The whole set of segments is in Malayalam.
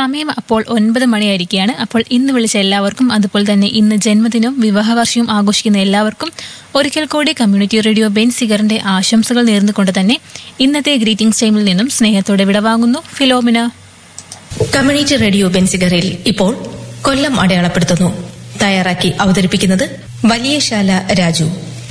സമയം അപ്പോൾ ഒൻപത് മണിയായിരിക്കുകയാണ് അപ്പോൾ ഇന്ന് വിളിച്ച എല്ലാവർക്കും അതുപോലെ തന്നെ ഇന്ന് ജന്മദിനവും വിവാഹവാർഷികവും ആഘോഷിക്കുന്ന എല്ലാവർക്കും ഒരിക്കൽ കൂടി കമ്മ്യൂണിറ്റി റേഡിയോ ബെൻസിഗറിന്റെ ആശംസകൾ നേർന്നുകൊണ്ട് തന്നെ ഇന്നത്തെ ഗ്രീറ്റിംഗ്സ് ടൈമിൽ നിന്നും സ്നേഹത്തോടെ വിടവാങ്ങുന്നു ഫിലോമിന കമ്മ്യൂണിറ്റി റേഡിയോ ബെൻസിഗറിൽ ഇപ്പോൾ കൊല്ലം അടയാളപ്പെടുത്തുന്നു തയ്യാറാക്കി അവതരിപ്പിക്കുന്നത് വലിയശാല രാജു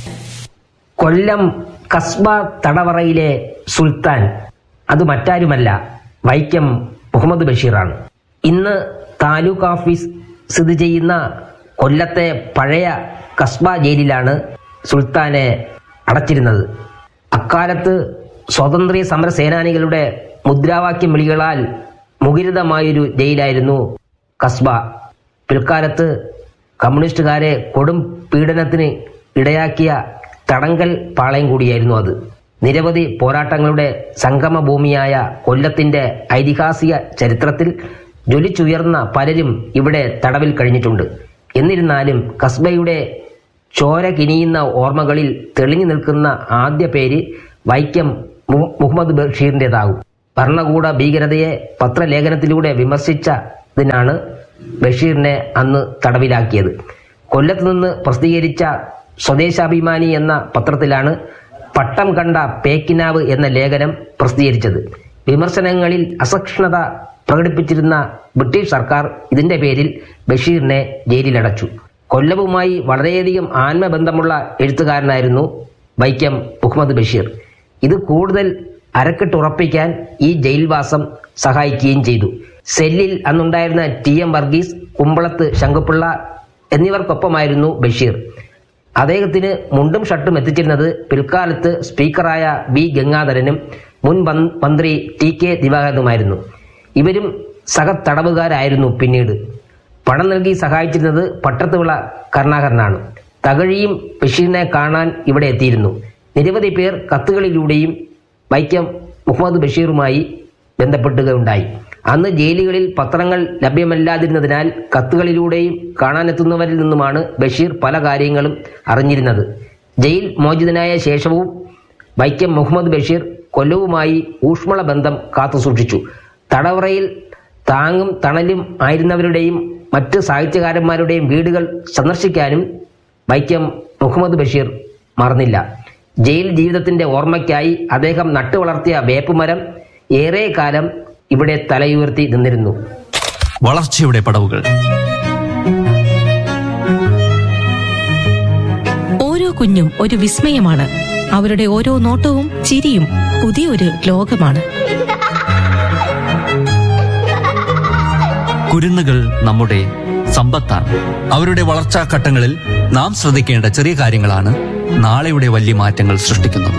കൊല്ലം കസ്ബ തടവറയിലെ സുൽത്താൻ അത് മറ്റാരുമല്ല വൈക്കം മുഹമ്മദ് ബഷീറാണ് ഇന്ന് താലൂക്ക് ഓഫീസ് സ്ഥിതി ചെയ്യുന്ന കൊല്ലത്തെ പഴയ കസ്ബ ജയിലിലാണ് സുൽത്താനെ അടച്ചിരുന്നത് അക്കാലത്ത് സ്വാതന്ത്ര്യ സമര സേനാനികളുടെ മുദ്രാവാക്യം വിളികളാൽ മുഖരിതമായൊരു ജയിലായിരുന്നു കസ്ബ പിൽക്കാലത്ത് കമ്മ്യൂണിസ്റ്റുകാരെ കൊടും പീഡനത്തിന് ഇടയാക്കിയ തടങ്കൽ പാളയം കൂടിയായിരുന്നു അത് നിരവധി പോരാട്ടങ്ങളുടെ സംഗമഭൂമിയായ കൊല്ലത്തിന്റെ ഐതിഹാസിക ചരിത്രത്തിൽ ജ്വലിച്ചുയർന്ന പലരും ഇവിടെ തടവിൽ കഴിഞ്ഞിട്ടുണ്ട് എന്നിരുന്നാലും കസ്ബയുടെ ചോര കിനിയുന്ന ഓർമ്മകളിൽ തെളിഞ്ഞു നിൽക്കുന്ന ആദ്യ പേര് വൈക്കം മു- മുഹമ്മദ് ബഷീറിൻ്റെതാകും ഭരണകൂട ഭീകരതയെ പത്രലേഖനത്തിലൂടെ വിമർശിച്ചതിനാണ് ബഷീറിനെ അന്ന് തടവിലാക്കിയത് കൊല്ലത്ത് നിന്ന് പ്രസിദ്ധീകരിച്ച സ്വദേശാഭിമാനി എന്ന പത്രത്തിലാണ് പട്ടം കണ്ട പേക്കിനാവ് എന്ന ലേഖനം പ്രസിദ്ധീകരിച്ചത് വിമർശനങ്ങളിൽ അസഹിഷ്ണുത പ്രകടിപ്പിച്ചിരുന്ന ബ്രിട്ടീഷ് സർക്കാർ ഇതിന്റെ പേരിൽ ബഷീറിനെ ജയിലിലടച്ചു കൊല്ലവുമായി വളരെയധികം ആത്മബന്ധമുള്ള എഴുത്തുകാരനായിരുന്നു വൈക്കം മുഹമ്മദ് ബഷീർ ഇത് കൂടുതൽ അരക്കെട്ടുറപ്പിക്കാൻ ഈ ജയിൽവാസം സഹായിക്കുകയും ചെയ്തു സെല്ലിൽ അന്നുണ്ടായിരുന്ന ടി എം വർഗീസ് കുമ്പളത്ത് ശങ്കുപിള്ള എന്നിവർക്കൊപ്പമായിരുന്നു ബഷീർ അദ്ദേഹത്തിന് മുണ്ടും ഷർട്ടും എത്തിച്ചിരുന്നത് പിൽക്കാലത്ത് സ്പീക്കറായ ബി ഗംഗാധരനും മുൻ മൻ- മന്ത്രി ടി കെ ദിവാകരനുമായിരുന്നു ഇവരും സഹതടവുകാരായിരുന്നു പിന്നീട് പണം നൽകി സഹായിച്ചിരുന്നത് പട്ടത്തുവിള കരുണാകരനാണ് തകഴിയും ബഷീറിനെ കാണാൻ ഇവിടെ എത്തിയിരുന്നു നിരവധി പേർ കത്തുകളിലൂടെയും വൈക്കം മുഹമ്മദ് ബഷീറുമായി ബന്ധപ്പെടുകയുണ്ടായി അന്ന് ജയിലുകളിൽ പത്രങ്ങൾ ലഭ്യമല്ലാതിരുന്നതിനാൽ കത്തുകളിലൂടെയും കാണാനെത്തുന്നവരിൽ നിന്നുമാണ് ബഷീർ പല കാര്യങ്ങളും അറിഞ്ഞിരുന്നത് ജയിൽ മോചിതനായ ശേഷവും വൈക്കം മുഹമ്മദ് ബഷീർ കൊല്ലവുമായി ഊഷ്മള ബന്ധം കാത്തുസൂക്ഷിച്ചു തടവറയിൽ താങ്ങും തണലും ആയിരുന്നവരുടെയും മറ്റ് സാഹിത്യകാരന്മാരുടെയും വീടുകൾ സന്ദർശിക്കാനും വൈക്കം മുഹമ്മദ് ബഷീർ മറന്നില്ല ജയിൽ ജീവിതത്തിന്റെ ഓർമ്മയ്ക്കായി അദ്ദേഹം നട്ടുവളർത്തിയ വേപ്പുമരം ഏറെ കാലം ഇവിടെ തലയുയർത്തി നിന്നിരുന്നു വളർച്ചയുടെ പടവുകൾ ഓരോ കുഞ്ഞും ഒരു വിസ്മയമാണ് അവരുടെ ഓരോ നോട്ടവും ചിരിയും പുതിയൊരു ലോകമാണ് കുരുന്നുകൾ നമ്മുടെ സമ്പത്താണ് അവരുടെ വളർച്ചാ ഘട്ടങ്ങളിൽ നാം ശ്രദ്ധിക്കേണ്ട ചെറിയ കാര്യങ്ങളാണ് നാളെയുടെ വലിയ മാറ്റങ്ങൾ സൃഷ്ടിക്കുന്നത്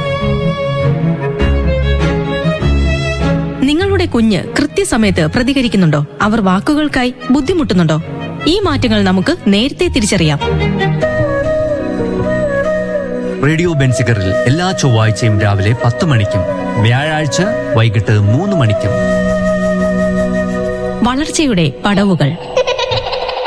നിങ്ങളുടെ കുഞ്ഞ് കൃത്യസമയത്ത് പ്രതികരിക്കുന്നുണ്ടോ അവർ വാക്കുകൾക്കായി ബുദ്ധിമുട്ടുന്നുണ്ടോ ഈ മാറ്റങ്ങൾ നമുക്ക് നേരത്തെ തിരിച്ചറിയാം റേഡിയോ ബെൻസിക്കറിൽ എല്ലാ ചൊവ്വാഴ്ചയും രാവിലെ പത്ത് മണിക്കും വ്യാഴാഴ്ച വൈകിട്ട് മൂന്ന് മണിക്കും വളർച്ചയുടെ പടവുകൾ